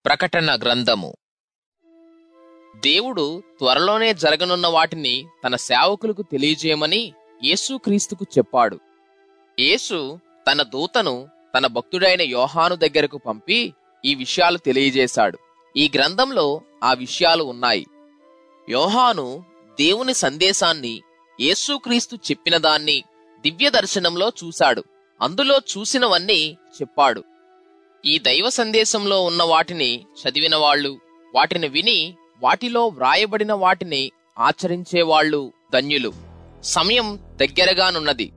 ప్రకటన గ్రంథము దేవుడు త్వరలోనే జరగనున్న వాటిని తన సేవకులకు తెలియజేయమని యేసుక్రీస్తుకు చెప్పాడు యేసు తన దూతను తన భక్తుడైన యోహాను దగ్గరకు పంపి ఈ విషయాలు తెలియజేశాడు ఈ గ్రంథంలో ఆ విషయాలు ఉన్నాయి యోహాను దేవుని సందేశాన్ని యేసుక్రీస్తు చెప్పిన దాన్ని దివ్య దర్శనంలో చూశాడు అందులో చూసినవన్నీ చెప్పాడు ఈ దైవ సందేశంలో ఉన్న వాటిని చదివిన వాళ్ళు వాటిని విని వాటిలో వ్రాయబడిన వాటిని ఆచరించేవాళ్ళు ధన్యులు సమయం దగ్గరగానున్నది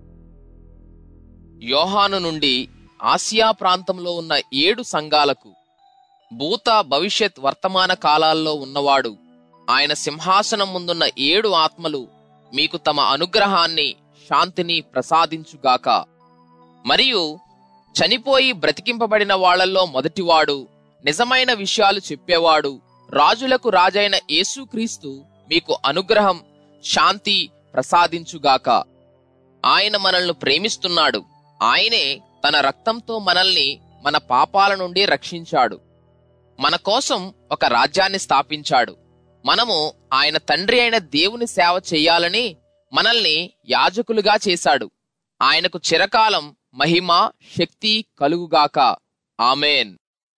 యోహాను నుండి ఆసియా ప్రాంతంలో ఉన్న ఏడు సంఘాలకు భూత భవిష్యత్ వర్తమాన కాలాల్లో ఉన్నవాడు ఆయన సింహాసనం ముందున్న ఏడు ఆత్మలు మీకు తమ అనుగ్రహాన్ని శాంతిని ప్రసాదించుగాక మరియు చనిపోయి బ్రతికింపబడిన వాళ్ళల్లో మొదటివాడు నిజమైన విషయాలు చెప్పేవాడు రాజులకు రాజైన యేసుక్రీస్తు మీకు అనుగ్రహం శాంతి ప్రసాదించుగాక ఆయన మనల్ని ప్రేమిస్తున్నాడు ఆయనే తన రక్తంతో మనల్ని మన పాపాల నుండి రక్షించాడు మన కోసం ఒక రాజ్యాన్ని స్థాపించాడు మనము ఆయన తండ్రి అయిన దేవుని సేవ చేయాలని మనల్ని యాజకులుగా చేశాడు ఆయనకు చిరకాలం మహిమ శక్తి కలుగుగాక ఆమెన్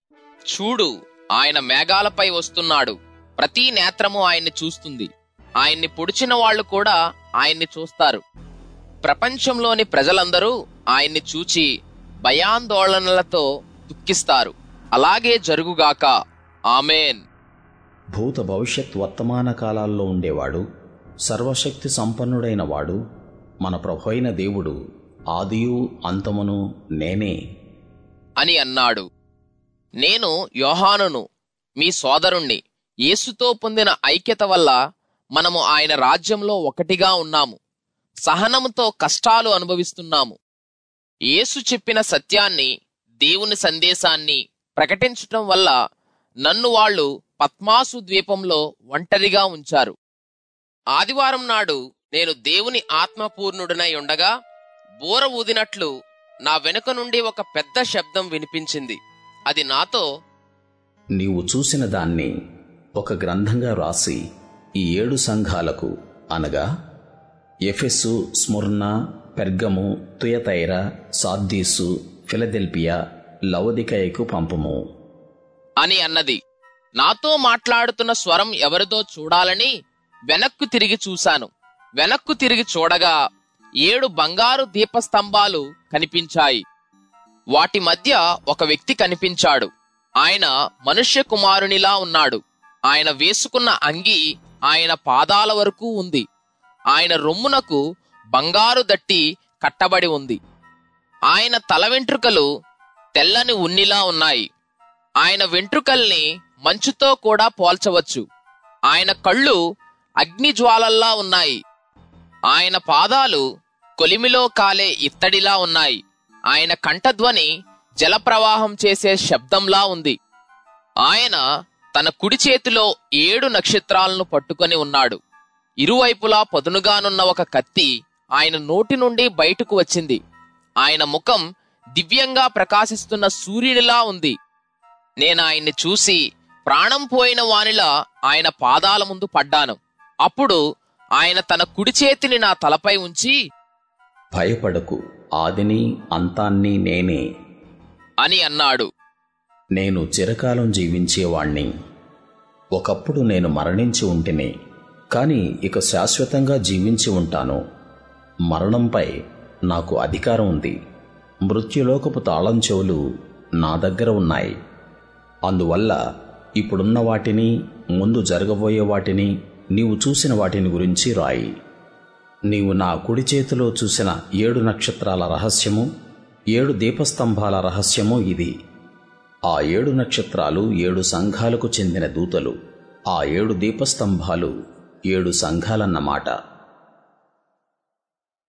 చూడు ఆయన మేఘాలపై వస్తున్నాడు ప్రతి నేత్రము ఆయన్ని చూస్తుంది ఆయన్ని పొడిచిన వాళ్ళు కూడా ఆయన్ని చూస్తారు ప్రపంచంలోని ప్రజలందరూ ఆయన్ని చూచి భయాందోళనలతో దుఃఖిస్తారు అలాగే జరుగుగాక ఆమెన్ భూత భవిష్యత్ వర్తమాన కాలాల్లో ఉండేవాడు సర్వశక్తి సంపన్నుడైన వాడు మన ప్రభు అయిన దేవుడు ఆదియు అంతమును నేనే అని అన్నాడు నేను యోహానును మీ సోదరుణ్ణి యేసుతో పొందిన ఐక్యత వల్ల మనము ఆయన రాజ్యంలో ఒకటిగా ఉన్నాము సహనముతో కష్టాలు అనుభవిస్తున్నాము యేసు చెప్పిన సత్యాన్ని దేవుని సందేశాన్ని ప్రకటించటం వల్ల నన్ను వాళ్ళు పద్మాసు ద్వీపంలో ఒంటరిగా ఉంచారు ఆదివారం నాడు నేను దేవుని ఆత్మపూర్ణుడనై ఉండగా బోర ఊదినట్లు నా వెనుక నుండి ఒక పెద్ద శబ్దం వినిపించింది అది నాతో నీవు చూసిన దాన్ని ఒక గ్రంథంగా రాసి ఈ ఏడు సంఘాలకు అనగా Ephesus Smyrna Pergamum Thyatira Sardis Philadelphia లవదికయకు పంపుము అని అన్నది నాతో మాట్లాడుతున్న స్వరం ఎవరిదో చూడాలని వెనక్కు తిరిగి చూశాను వెనక్కు తిరిగి చూడగా ఏడు బంగారు దీపస్తంభాలు కనిపించాయి వాటి మధ్య ఒక వ్యక్తి కనిపించాడు ఆయన మనుష్య కుమారునిలా ఉన్నాడు ఆయన వేసుకున్న అంగి ఆయన పాదాల వరకు ఉంది ఆయన రొమ్మునకు బంగారు దట్టి కట్టబడి ఉంది ఆయన తల వెంట్రుకలు తెల్లని ఉన్నిలా ఉన్నాయి ఆయన వెంట్రుకల్ని మంచుతో కూడా పోల్చవచ్చు ఆయన కళ్ళు అగ్నిజ్వాలల్లా ఉన్నాయి ఆయన పాదాలు కొలిమిలో కాలే ఇత్తడిలా ఉన్నాయి ఆయన కంఠధ్వని జలప్రవాహం చేసే శబ్దంలా ఉంది ఆయన తన కుడి చేతిలో ఏడు నక్షత్రాలను పట్టుకొని ఉన్నాడు ఇరువైపులా పదునుగానున్న ఒక కత్తి ఆయన నోటి నుండి బయటకు వచ్చింది ఆయన ముఖం దివ్యంగా ప్రకాశిస్తున్న సూర్యునిలా ఉంది నేను ఆయన్ని చూసి ప్రాణం పోయిన వానిలా ఆయన పాదాల ముందు పడ్డాను అప్పుడు ఆయన తన కుడి చేతిని నా తలపై ఉంచి భయపడకు ఆదిని అంతాన్ని నేనే అని అన్నాడు నేను చిరకాలం జీవించేవాణ్ణి ఒకప్పుడు నేను మరణించి ఉంటిని కాని ఇక శాశ్వతంగా జీవించి ఉంటాను మరణంపై నాకు అధికారం ఉంది మృత్యులోకపు తాళం చెవులు నా దగ్గర ఉన్నాయి అందువల్ల ఇప్పుడున్న వాటిని ముందు జరగబోయే వాటిని నీవు చూసిన వాటిని గురించి రాయి నీవు నా కుడి చేతిలో చూసిన ఏడు నక్షత్రాల రహస్యము ఏడు దీపస్తంభాల రహస్యము ఇది ఆ ఏడు నక్షత్రాలు ఏడు సంఘాలకు చెందిన దూతలు ఆ ఏడు దీపస్తంభాలు ఏడు సంఘాలన్నమాట